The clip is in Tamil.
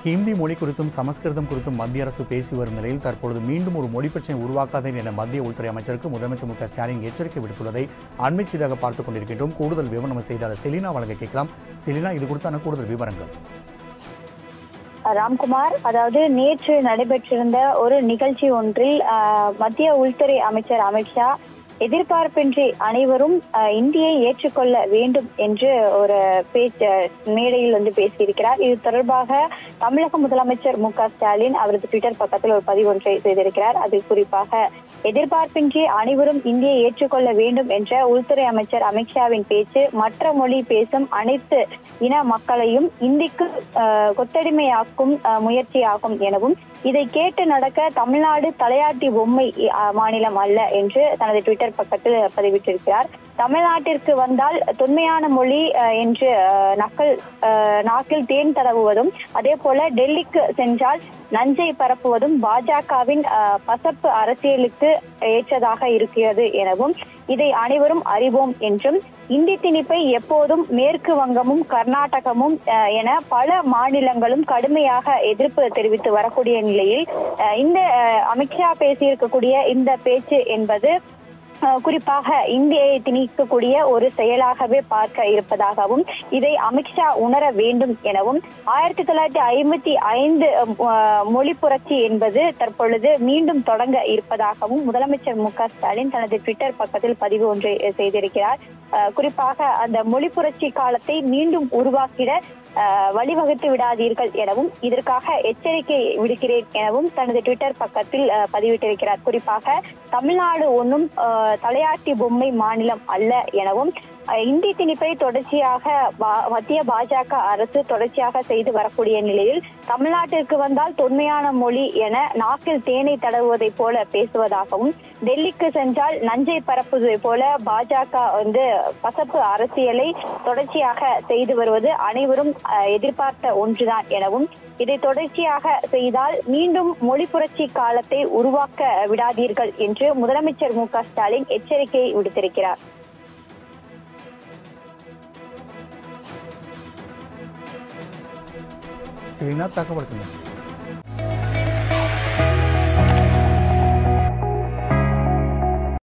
ஹிந்தி மொழி குறித்தும் சமஸ்கிருதம் குறித்தும் மத்திய அரசு பேசி வரும் நிலையில் தற்பொழுது மீண்டும் ஒரு மொழி பிரச்சனை உருவாக்காதேன் என மத்திய உள்துறை அமைச்சருக்கு முதலமைச்சர் மு க ஸ்டாலின் எச்சரிக்கை விடுத்துள்ளதை அண்மை செய்தியாக பார்த்துக் கொண்டிருக்கின்றோம் கூடுதல் விவரம் நம்ம செய்தியாளர் செலினா வழங்க கேட்கலாம் செலினா இது குறித்தான கூடுதல் விவரங்கள் ராம்குமார் அதாவது நேற்று நடைபெற்றிருந்த ஒரு நிகழ்ச்சி ஒன்றில் ஆஹ், மத்திய உள்துறை அமைச்சர் அமித்ஷா எதிர்பார்ப்பின்றி அனைவரும் ஆஹ், இந்தியை ஏற்றுக்கொள்ள வேண்டும் என்று ஒரு பேச்சு மேடையில் வந்து பேசியிருக்கிறார் இது தொடர்பாக தமிழக முதலமைச்சர் மு க ஸ்டாலின் அவரது ட்விட்டர் பக்கத்தில் ஒரு பதிவு ஒன்றை செய்திருக்கிறார் அது குறிப்பாக எதிர்பார்ப்பின்றி அனைவரும் இந்தியை ஏற்றுக்கொள்ள வேண்டும் என்ற உள்துறை அமைச்சர் அமித்ஷாவின் பேச்சு மற்ற மொழி பேசும் அனைத்து இன மக்களையும் இந்திக்கு ஆஹ், கொத்தடிமையாக்கும் ஆஹ், முயற்சியாகும் எனவும் இதை கேட்டு நடக்க தமிழ்நாடு தலையாட்டி பொம்மை ஆஹ், மாநிலம் அல்ல என்று தனது ட்விட்டர் பக்கத்தில் பதிவிட்டிருக்கிறார் தமிழ்நாட்டிற்கு வந்தால் தொன்மையான மொழி ஆஹ், என்று ஆஹ், நக்கல் ஆஹ், நாக்கில் தேன் தடவுவதும் அதே போல டெல்லிக்கு சென்றால் நஞ்சை பரப்புவதும் பாஜகவின் ஆஹ், பசப்பு அரசியலுக்கு ஏற்றதாக இருக்கிறது எனவும் இதை அனைவரும் அறிவோம் என்றும் இந்தி திணிப்பை எப்போதும் மேற்கு வங்கமும் கர்நாடகமும் அஹ், என பல மாநிலங்களும் கடுமையாக எதிர்ப்பு தெரிவித்து வரக்கூடிய நிலையில் அஹ், இந்த அஹ், அமித்ஷா பேசியிருக்கக்கூடிய இந்த பேச்சு என்பது அஹ், குறிப்பாக இந்தியை திணிக்கக்கூடிய ஒரு செயலாகவே பார்க்க இருப்பதாகவும் இதை அமித்ஷா உணர வேண்டும் எனவும் ஆயிரத்தி தொள்ளாயிரத்தி ஐம்பத்தி ஐந்து அஹ், மொழி புரட்சி என்பது தற்பொழுது மீண்டும் தொடங்க இருப்பதாகவும் முதலமைச்சர் மு க ஸ்டாலின் தனது ட்விட்டர் பக்கத்தில் பதிவு ஒன்றை செய்திருக்கிறார் அஹ், குறிப்பாக அந்த மொழி புரட்சி காலத்தை மீண்டும் உருவாக்கிட அஹ், வழிவகுத்து விடாதீர்கள் எனவும் இதற்காக எச்சரிக்கை விடுக்கிறேன் எனவும் தனது ட்விட்டர் பக்கத்தில் அஹ், பதிவிட்டிருக்கிறார் குறிப்பாக தமிழ்நாடு ஒன்றும் அஹ், தலையாட்டி பொம்மை மாநிலம் அல்ல எனவும் அஹ், இந்தி திணிப்பை தொடர்ச்சியாக பா- மத்திய பாஜக அரசு தொடர்ச்சியாக செய்து வரக்கூடிய நிலையில் தமிழ்நாட்டிற்கு வந்தால் தொன்மையான மொழி என நாக்கில் தேனை தடவுவதைப் போல பேசுவதாகவும் டெல்லிக்கு சென்றால் நஞ்சை பரப்புவதை போல பாஜக வந்து பசப்பு அரசியலை தொடர்ச்சியாக செய்து வருவது அனைவரும் அஹ், எதிர்பார்த்த ஒன்றுதான் எனவும் இதை தொடர்ச்சியாக செய்தால் மீண்டும் மொழி புரட்சி காலத்தை உருவாக்க விடாதீர்கள் என்று முதலமைச்சர் மு க ஸ்டாலின் எச்சரிக்கை விடுத்திருக்கிறார் செலினா தகவல்